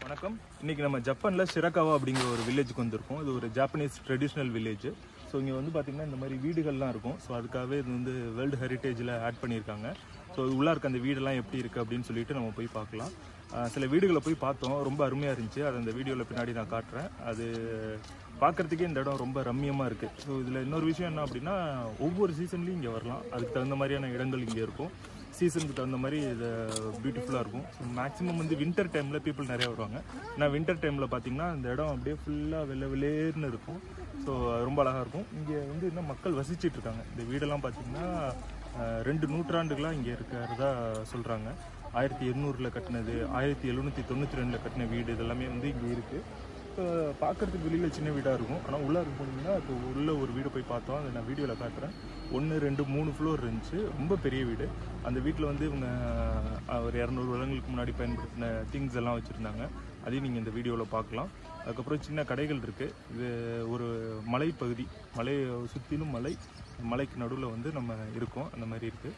வணக்கம் இன்னைக்கு நம்ம ஜப்பானில் ஷிரகாவா அப்படிங்கிற ஒரு வில்லேஜுக்கு வந்திருக்கோம் இது ஒரு ஜாப்பனீஸ் ட்ரெடிஷ்னல் வில்லேஜ் ஸோ இங்கே வந்து பார்த்திங்கன்னா இந்த மாதிரி வீடுகள்லாம் இருக்கும் ஸோ அதுக்காகவே இது வந்து வேர்ல்டு ஹெரிட்டேஜில் ஆட் பண்ணியிருக்காங்க ஸோ உள்ளே இருக்க அந்த வீடெல்லாம் எப்படி இருக்குது அப்படின்னு சொல்லிட்டு நம்ம போய் பார்க்கலாம் ஆஹ் சில வீடுகளை போய் பார்த்தோம் ரொம்ப அருமையாக இருந்துச்சு அது அந்த வீடியோவில் பின்னாடி நான் காட்டுறேன் அது பார்க்குறதுக்கே இந்த இடம் ரொம்ப ரம்மியமாக இருக்குது ஸோ இதில் இன்னொரு விஷயம் என்ன அப்படின்னா ஒவ்வொரு சீசன்லேயும் இங்கே வரலாம் அதுக்கு தகுந்த மாதிரியான இடங்கள் இங்கே இருக்கும் சீசனுக்கு தகுந்த மாதிரி இது பியூட்டிஃபுல்லாக இருக்கும் ஸோ மேக்ஸிமம் வந்து வின்டர் டைமில் பீப்புள் நிறைய வருவாங்க நான் வின்டர் டைமில் பார்த்தீங்கன்னா இந்த இடம் அப்படியே ஃபுல்லாக வெள்ளை வெளியேர்னு இருக்கும் ஸோ ரொம்ப அழகாக இருக்கும் இங்கே வந்து இன்னும் மக்கள் வசிச்சிட்டு இருக்காங்க இந்த வீடெல்லாம் பார்த்தீங்கன்னா அஹ், ரெண்டு நூற்றாண்டுகளாக இங்கே இருக்கிறதா சொல்கிறாங்க ஆயிரத்தி எண்ணூறில் கட்டினது ஆயிரத்தி எழுநூற்றி தொண்ணூற்றி ரெண்டில் கட்டின வீடு இதெல்லாமே வந்து இங்கே இருக்குது இப்போ பார்க்குறதுக்கு வெளியில் சின்ன வீடாக இருக்கும் ஆனால் உள்ளே இருக்க போனீங்கன்னா இப்போ உள்ள ஒரு வீடு போய் பார்த்தோம் அதை நான் வீடியோவில் காட்டுறேன் ஒன்று ரெண்டு மூணு ஃப்ளோர் இருந்துச்சு ரொம்ப பெரிய வீடு அந்த வீட்டில் வந்து இவங்க அஹ், ஒரு இரநூறு வருடங்களுக்கு முன்னாடி பயன்படுத்தின திங்ஸ் எல்லாம் வச்சுருந்தாங்க அதையும் நீங்கள் இந்த வீடியோவில் பார்க்கலாம் அதுக்கப்புறம் சின்ன கடைகள் இருக்குது இது ஒரு மலைப்பகுதி மலையை சுற்றிலும் மலை மலைக்கு நடுவில் வந்து நம்ம இருக்கோம் அந்த மாதிரி இருக்குது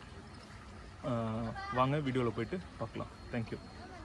வாங்க வீடியோவில் போயிட்டு பார்க்கலாம் தேங்க்யூ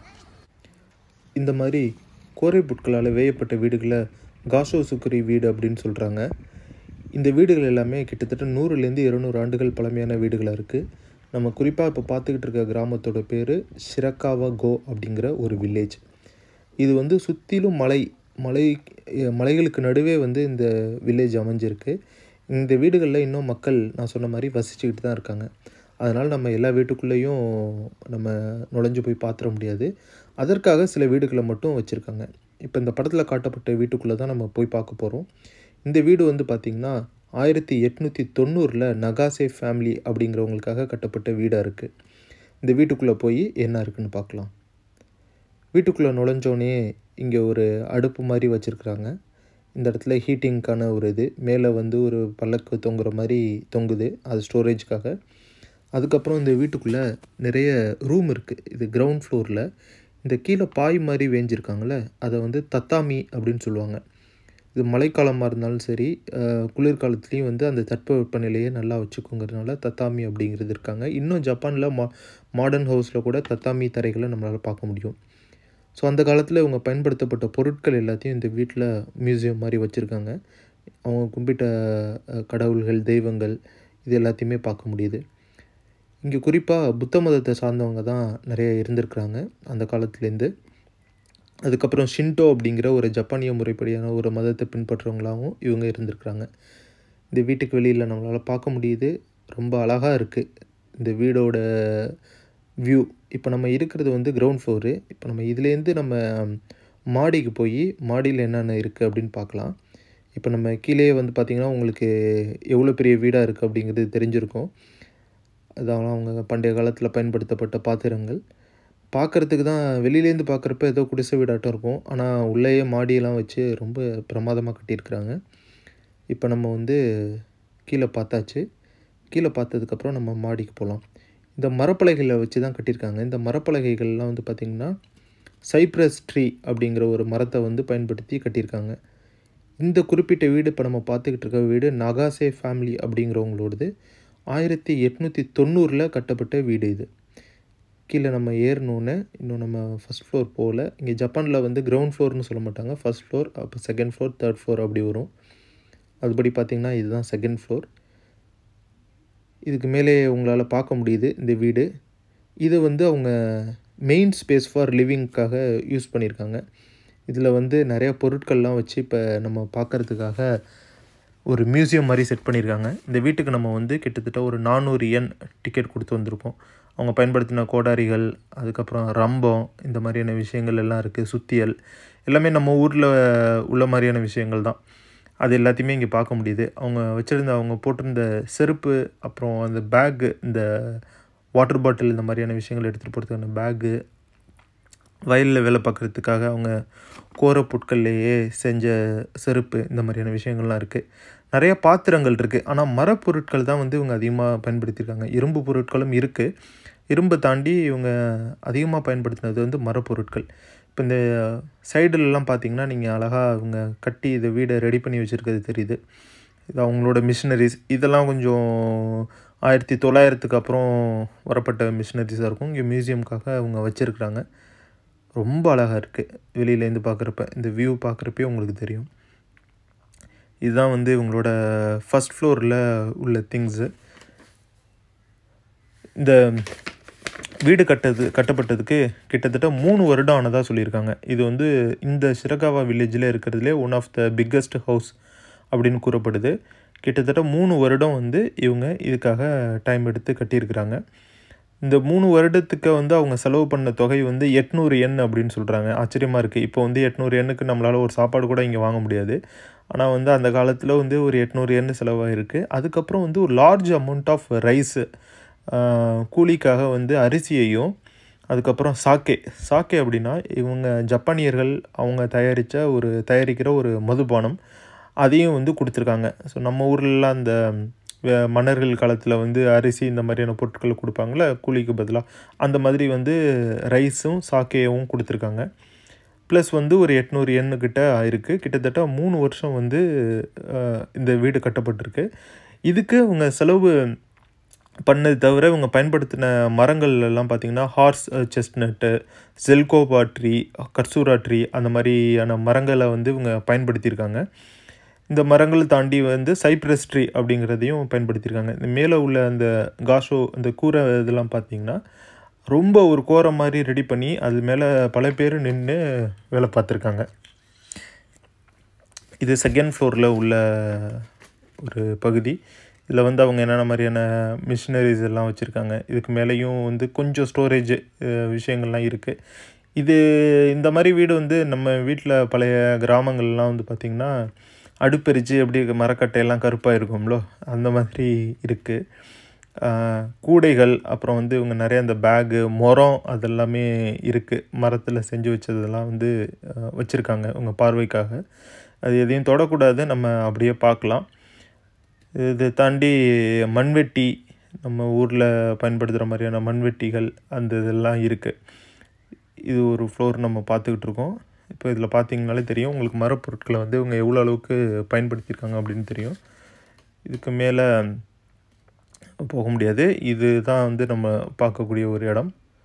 இந்த மாதிரி கோரை புட்களால் வேயப்பட்ட வீடுகளை காஷோ சுக்குரி வீடு அப்படின்னு சொல்கிறாங்க இந்த வீடுகள் எல்லாமே கிட்டத்தட்ட நூறுலேருந்து இருநூறு ஆண்டுகள் பழமையான வீடுகளாக இருக்குது நம்ம குறிப்பாக இப்போ பார்த்துக்கிட்டு இருக்க கிராமத்தோட பேர் ஷிரக்காவா கோ அப்படிங்கிற ஒரு வில்லேஜ் இது வந்து சுற்றிலும் மலை மலை அஹ் மலைகளுக்கு நடுவே வந்து இந்த வில்லேஜ் அமைஞ்சிருக்கு இந்த வீடுகளில் இன்னும் மக்கள் நான் சொன்ன மாதிரி வசிச்சுக்கிட்டு தான் இருக்காங்க அதனால் நம்ம எல்லா வீட்டுக்குள்ளேயும் நம்ம நுழைஞ்சு போய் பார்த்துட முடியாது அதற்காக சில வீடுகளை மட்டும் வச்சுருக்காங்க இப்போ இந்த படத்தில் காட்டப்பட்ட வீட்டுக்குள்ளே தான் நம்ம போய் பார்க்க போகிறோம் இந்த வீடு வந்து பார்த்திங்கன்னா ஆயிரத்தி எட்நூற்றி தொண்ணூறில் நகாசே ஃபேமிலி அப்படிங்கிறவங்களுக்காக கட்டப்பட்ட வீடாக இருக்குது இந்த வீட்டுக்குள்ளே போய் என்ன இருக்குன்னு பார்க்கலாம் வீட்டுக்குள்ளே நுழைஞ்சோடனே இங்கே ஒரு அடுப்பு மாதிரி வச்சுருக்குறாங்க இந்த இடத்துல ஹீட்டிங்க்கான ஒரு இது மேலே வந்து ஒரு பல்லக்கு தொங்குற மாதிரி தொங்குது அது ஸ்டோரேஜ்க்காக அதுக்கப்புறம் இந்த வீட்டுக்குள்ளே நிறைய ரூம் இருக்குது இது கிரவுண்ட் ஃப்ளோரில் இந்த கீழே பாய் மாதிரி வேஞ்சிருக்காங்கள்ல அதை வந்து தத்தாமி அப்படின்னு சொல்லுவாங்க இது மழைக்காலமாக இருந்தாலும் சரி அஹ், குளிர்காலத்துலேயும் வந்து அந்த தட்பவெப்பநிலையை நல்லா வச்சுக்கோங்கிறதுனால தத்தாமி அப்படிங்கிறது இருக்காங்க இன்னும் ஜப்பானில் மா மாடர்ன் ஹவுஸில் கூட தத்தாமி தரைகளை நம்மளால் பார்க்க முடியும் ஸோ அந்த காலத்தில் இவங்க பயன்படுத்தப்பட்ட பொருட்கள் எல்லாத்தையும் இந்த வீட்டில் மியூசியம் மாதிரி வச்சுருக்காங்க அவங்க கும்பிட்ட அஹ், கடவுள்கள் தெய்வங்கள் இது எல்லாத்தையுமே பார்க்க முடியுது இங்கே குறிப்பாக புத்த மதத்தை சார்ந்தவங்க தான் நிறைய இருந்திருக்கிறாங்க அந்த காலத்துலேருந்து அதுக்கப்புறம் ஷின்டோ அப்படிங்கிற ஒரு ஜப்பானிய முறைப்படியான ஒரு மதத்தை பின்பற்றுறவங்களாகவும் இவங்க இருந்திருக்கிறாங்க இந்த வீட்டுக்கு வெளியில் நம்மளால் பார்க்க முடியுது ரொம்ப அழகாக இருக்குது இந்த வீடோட வியூ இப்போ நம்ம இருக்கிறது வந்து கிரவுண்ட் ஃப்ளோரு இப்போ நம்ம இதுலேருந்து நம்ம மாடிக்கு போய் மாடியில் என்னென்ன இருக்குது அப்படின்னு பார்க்கலாம் இப்போ நம்ம கீழே வந்து பார்த்திங்கன்னா உங்களுக்கு எவ்வளோ பெரிய வீடாக இருக்குது அப்படிங்கிறது தெரிஞ்சிருக்கும் அதான் அவங்க பண்டைய காலத்தில் பயன்படுத்தப்பட்ட பாத்திரங்கள் பார்க்குறதுக்கு தான் வெளியிலேருந்து பார்க்குறப்ப ஏதோ குடிசை வீடாட்டம் இருக்கும் ஆனால் உள்ளேயே மாடியெல்லாம் வச்சு ரொம்ப பிரமாதமாக கட்டியிருக்கிறாங்க இப்போ நம்ம வந்து கீழே பார்த்தாச்சு கீழே பார்த்ததுக்கப்புறம் நம்ம மாடிக்கு போகலாம் இந்த மரப்பலகைகளை வச்சு தான் கட்டியிருக்காங்க இந்த மரப்பலகைகள்லாம் வந்து பார்த்திங்கன்னா சைப்ரஸ் ட்ரீ அப்படிங்கிற ஒரு மரத்தை வந்து பயன்படுத்தி கட்டியிருக்காங்க இந்த குறிப்பிட்ட வீடு இப்போ நம்ம பார்த்துக்கிட்டு இருக்க வீடு நகாசே ஃபேமிலி அப்படிங்கிறவங்களோடது ஆயிரத்தி எட்நூற்றி தொண்ணூறில் கட்டப்பட்ட வீடு இது கீழே நம்ம ஏறினோன்னே இன்னும் நம்ம ஃபஸ்ட் ஃப்ளோர் போகல இங்கே ஜப்பானில் வந்து கிரவுண்ட் ஃப்ளோர்னு சொல்ல மாட்டாங்க ஃபர்ஸ்ட் ஃப்ளோர் அப்போ செகண்ட் ஃப்ளோர் தேர்ட் ஃப்ளோர் அப்படி வரும் அதுபடி பார்த்திங்கன்னா இதுதான் செகண்ட் ஃப்ளோர் இதுக்கு மேலே உங்களால் பார்க்க முடியுது இந்த வீடு இதை வந்து அவங்க மெயின் ஸ்பேஸ் ஃபார் லிவிங்க்காக யூஸ் பண்ணியிருக்காங்க இதில் வந்து நிறைய பொருட்கள்லாம் வச்சு இப்போ நம்ம பார்க்குறதுக்காக ஒரு மியூசியம் மாதிரி செட் பண்ணியிருக்காங்க இந்த வீட்டுக்கு நம்ம வந்து கிட்டத்தட்ட ஒரு நானூறு எண் டிக்கெட் கொடுத்து வந்திருக்கோம் அவங்க பயன்படுத்தின கோடாரிகள் அதுக்கப்புறம் ரம்பம் இந்த மாதிரியான விஷயங்கள் எல்லாம் இருக்குது சுத்தியல் எல்லாமே நம்ம ஊரில் உள்ள மாதிரியான விஷயங்கள் தான் அது எல்லாத்தையுமே இங்கே பார்க்க முடியுது அவங்க வச்சுருந்த அவங்க போட்டிருந்த செருப்பு அப்புறம் அந்த பேக்கு இந்த வாட்டர் பாட்டில் இந்த மாதிரியான விஷயங்கள் எடுத்துகிட்டு போகிறதுக்கான பேக்கு வயலில் வேலை பார்க்குறதுக்காக அவங்க கோர புட்கள்லேயே செஞ்ச செருப்பு இந்த மாதிரியான விஷயங்கள்லாம் இருக்குது நிறைய பாத்திரங்கள் இருக்குது ஆனால் மரப்பொருட்கள் தான் வந்து இவங்க அதிகமாக பயன்படுத்தியிருக்காங்க இரும்பு பொருட்களும் இருக்குது இரும்பை தாண்டி இவங்க அதிகமாக பயன்படுத்தினது வந்து மரப்பொருட்கள் இப்போ இந்த சைடுலலாம் பார்த்தீங்கன்னா நீங்கள் அழகாக இவங்க கட்டி இந்த வீடை ரெடி பண்ணி வச்சுருக்கிறது தெரியுது இது அவங்களோட மிஷினரிஸ் இதெல்லாம் கொஞ்சம் ஆயிரத்தி தொள்ளாயிரத்துக்கு அப்புறம் வரப்பட்ட மிஷினரிஸாக இருக்கும் இங்கே மியூசியம்காக அவங்க வச்சுருக்குறாங்க ரொம்ப அழகாக இருக்குது வெளியிலேருந்து பார்க்குறப்ப இந்த வியூ பார்க்குறப்பே உங்களுக்கு தெரியும் இதுதான் வந்து இவங்களோட ஃபஸ்ட் ஃப்ளோரில் உள்ள திங்ஸு இந்த வீடு கட்டது கட்டப்பட்டதுக்கு கிட்டத்தட்ட மூணு வருடம் ஆனதாக சொல்லியிருக்காங்க இது வந்து இந்த சிறகாவா வில்லேஜில் இருக்கிறதுலே one of the biggest house அப்படின்னு கூறப்படுது கிட்டத்தட்ட மூணு வருடம் வந்து இவங்க இதுக்காக டைம் எடுத்து கட்டியிருக்கிறாங்க இந்த மூணு வருடத்துக்கு வந்து அவங்க செலவு பண்ண தொகை வந்து எட்நூறு எண் அப்படின்னு சொல்கிறாங்க ஆச்சரியமாக இருக்குது இப்போ வந்து எட்நூறு எண்ணுக்கு நம்மளால் ஒரு சாப்பாடு கூட இங்கே வாங்க முடியாது ஆனால் வந்து அந்த காலத்தில் வந்து ஒரு எட்நூறு எண்ணு செலவாயிருக்கு அதுக்கப்புறம் வந்து ஒரு லார்ஜ் அமௌண்ட் ஆஃப் ரைஸு கூலிக்காக வந்து அரிசியையும் அதுக்கப்புறம் சாக்கே சாக்கே அப்படின்னா இவங்க ஜப்பானியர்கள் அவங்க தயாரித்த ஒரு தயாரிக்கிற ஒரு மதுபானம் அதையும் வந்து கொடுத்துருக்காங்க ஸோ நம்ம ஊர்லலாம் அந்த வே- மன்னர்கள் காலத்தில் வந்து அரிசி இந்த மாதிரியான பொருட்கள் கொடுப்பாங்கள்ல கூலிக்கு பதிலாக அந்த மாதிரி வந்து ரைஸும் சாக்கேயும் கொடுத்துருக்காங்க ப்ளஸ் வந்து ஒரு எட்நூறு எண்ணுக்கிட்ட ஆயிருக்கு கிட்டத்தட்ட மூணு வருஷம் வந்து அஹ், இந்த வீடு கட்டப்பட்டிருக்கு இதுக்கு அவங்க செலவு பண்ணது தவிர இவங்க பயன்படுத்தின மரங்கள் எல்லாம் பார்த்தீங்கன்னா horse chestnut zelkova tree katsura tree அந்த மாதிரியான மரங்களை வந்து இவங்க பயன்படுத்தியிருக்காங்க இந்த மரங்களை தாண்டி வந்து சைப்ரஸ் ட்ரீ அப்படிங்கிறதையும் பயன்படுத்தியிருக்காங்க இந்த மேலே உள்ள அந்த காஷோ அந்த கூரை இதெல்லாம் பார்த்தீங்கன்னா ரொம்ப ஒரு கோரை மாதிரி ரெடி பண்ணி அது மேலே பல பேர் நின்று வேலை பார்த்துருக்காங்க இது செகண்ட் ஃப்ளோரில் உள்ள ஒரு பகுதி இதில் வந்து அவங்க என்னென்ன மாதிரியான மிஷினரிஸ் எல்லாம் வச்சுருக்காங்க இதுக்கு மேலேயும் வந்து கொஞ்சம் ஸ்டோரேஜ் விஷயங்கள்லாம் இருக்குது இது இந்த மாதிரி வீடு வந்து நம்ம வீட்டில் பழைய கிராமங்கள்லாம் வந்து பார்த்திங்கன்னா அடுப்பெரிச்சு அப்படி மரக்கட்டையெல்லாம் கருப்பாக இருக்கும்ல அந்த மாதிரி இருக்குது கூடைகள் அப்புறம் வந்து இவங்க நிறைய அந்த பேகு முறம் அதெல்லாமே இருக்குது மரத்தில் செஞ்சு வச்சதெல்லாம் வந்து வச்சுருக்காங்க உங்கள் பார்வைக்காக அது எதையும் தொடக்கூடாது நம்ம அப்படியே பார்க்கலாம் இது தாண்டி மண்வெட்டி நம்ம ஊரில் பயன்படுத்துகிற மாதிரியான மண்வெட்டிகள் அந்த இதெல்லாம் இருக்குது இது ஒரு ஃப்ளோர் நம்ம பார்த்துக்கிட்டு இருக்கோம் இப்போ இதில் பார்த்தீங்கனாலே தெரியும் உங்களுக்கு மரப்பொருட்களை வந்து இவங்க எவ்வளோ அளவுக்கு பயன்படுத்தியிருக்காங்க அப்படின்னு தெரியும் இதுக்கு மேலே போக முடியாது இது தான் வந்து நம்ம பார்க்கக்கூடிய ஒரு இடம்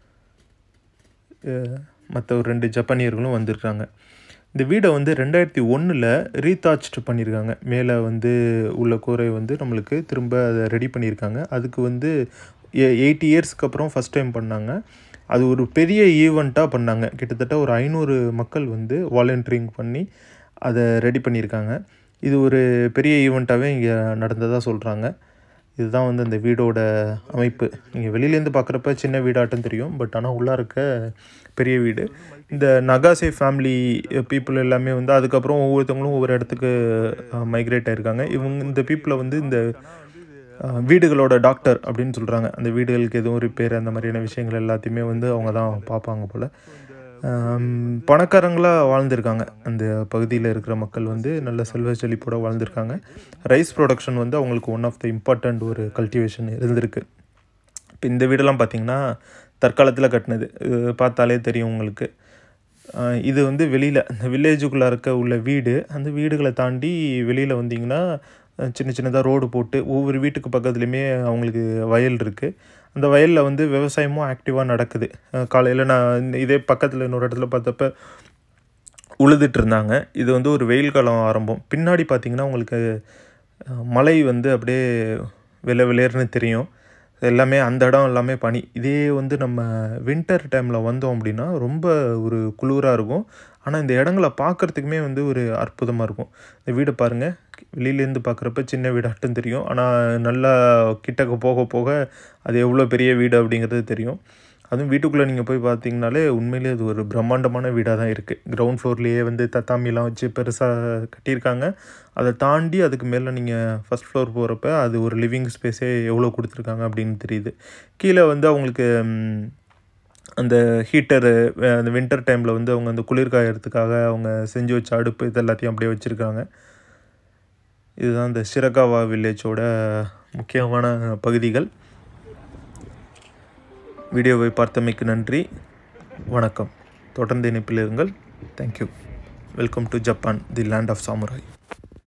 மற்ற ஒரு ரெண்டு ஜப்பானியர்களும் வந்திருக்காங்க இந்த வீடை வந்து ரெண்டாயிரத்தி ஒன்றில் ரீதாச்ட் பண்ணியிருக்காங்க மேலே வந்து உள்ள கூரை வந்து நம்மளுக்கு திரும்ப அதை ரெடி பண்ணியிருக்காங்க அதுக்கு வந்து எயிட்டி இயர்ஸ்க்கு அப்புறம் ஃபஸ்ட் டைம் பண்ணாங்க அது ஒரு பெரிய ஈவெண்ட்டாக பண்ணாங்க கிட்டத்தட்ட ஒரு ஐநூறு மக்கள் வந்து வாலண்டியரிங் பண்ணி அதை ரெடி பண்ணியிருக்காங்க இது ஒரு பெரிய ஈவெண்ட்டாகவே இங்கே நடந்ததாக சொல்கிறாங்க இதுதான் வந்து அந்த வீடோட அமைப்பு நீங்கள் வெளியிலேருந்து பார்க்குறப்ப சின்ன வீடாட்டம் தெரியும் பட் ஆனால் உள்ளே இருக்க பெரிய வீடு இந்த நகாசே ஃபேமிலி பீப்புள் எல்லாமே வந்து அதுக்கப்புறம் ஒவ்வொருத்தவங்களும் ஒவ்வொரு இடத்துக்கு மைக்ரேட் ஆயிருக்காங்க இவங்க இந்த பீப்புளை வந்து இந்த வீடுகளோட டாக்டர் அப்படின்னு சொல்கிறாங்க அந்த வீடுகளுக்கு எதுவும் ரிப்பேர் அந்த மாதிரியான விஷயங்கள் எல்லாத்தையுமே வந்து அவங்க தான் பார்ப்பாங்க போல் பணக்காரங்களாக வாழ்ந்திருக்காங்க அந்த பகுதியில் இருக்கிற மக்கள் வந்து நல்ல செல்வ செழிப்போட வாழ்ந்திருக்காங்க ரைஸ் ப்ரொடக்ஷன் வந்து அவங்களுக்கு ஒன் ஆஃப் த இம்பார்ட்டண்ட் ஒரு கல்டிவேஷன் இருந்திருக்கு இப்போ இந்த வீடெல்லாம் பார்த்திங்கன்னா தற்காலத்தில் கட்டினது பார்த்தாலே தெரியும் உங்களுக்கு இது வந்து வெளியில் இந்த வில்லேஜுக்குள்ளே இருக்க உள்ள வீடு அந்த வீடுகளை தாண்டி வெளியில் வந்தீங்கன்னா சின்ன சின்னதாக ரோடு போட்டு ஒவ்வொரு வீட்டுக்கு பக்கத்துலேயுமே அவங்களுக்கு வயல் இருக்குது அந்த வயலில் வந்து விவசாயமும் ஆக்டிவாக நடக்குது காலையில் நான் இதே பக்கத்தில் இன்னொரு இடத்துல பார்த்தப்ப உழுதுட்டு இருந்தாங்க இது வந்து ஒரு வெயில் காலம் ஆரம்பம் பின்னாடி பார்த்திங்கன்னா உங்களுக்கு மலை வந்து அப்படியே வெள்ளை வெளியர்னு தெரியும் எல்லாமே அந்த இடம் எல்லாமே பனி இதே வந்து நம்ம வின்டர் டைமில் வந்தோம் அப்படின்னா ரொம்ப ஒரு குளிராக இருக்கும் ஆனால் இந்த இடங்களை பார்க்குறதுக்குமே வந்து ஒரு அற்புதமாக இருக்கும் இந்த வீடை பாருங்கள் வெளியிலேருந்து பார்க்குறப்ப சின்ன வீடாட்டும் தெரியும் ஆனால் நல்லா கிட்டக்க போக போக அது எவ்வளோ பெரிய வீடு அப்படிங்கிறது தெரியும் அதுவும் வீட்டுக்குள்ளே நீங்கள் போய் பார்த்தீங்கனாலே உண்மையிலே அது ஒரு பிரம்மாண்டமான வீடாக தான் இருக்குது கிரவுண்ட் ஃப்ளோர்லேயே வந்து தத்தாமிலாம் வச்சு பெருசாக கட்டியிருக்காங்க அதை தாண்டி அதுக்கு மேலே நீங்கள் ஃபஸ்ட் ஃப்ளோர் போகிறப்ப அது ஒரு லிவிங் ஸ்பேஸே எவ்வளோ கொடுத்துருக்காங்க அப்படின்னு தெரியுது கீழே வந்து அவங்களுக்கு அந்த ஹீட்டரு அந்த வின்டர் டைமில் வந்து அவங்க அந்த குளிர் காயறதுக்காக அவங்க செஞ்சு வச்ச அடுப்பு இது எல்லாத்தையும் அப்படியே வச்சுருக்காங்க இதுதான் இந்த சிரகாவா வில்லேஜோட முக்கியமான பகுதிகள் வீடியோவை பார்த்தமைக்கு நன்றி வணக்கம் தொடர்ந்து இணைப்பில் இருங்கள் thank you welcome to Japan the land of samurai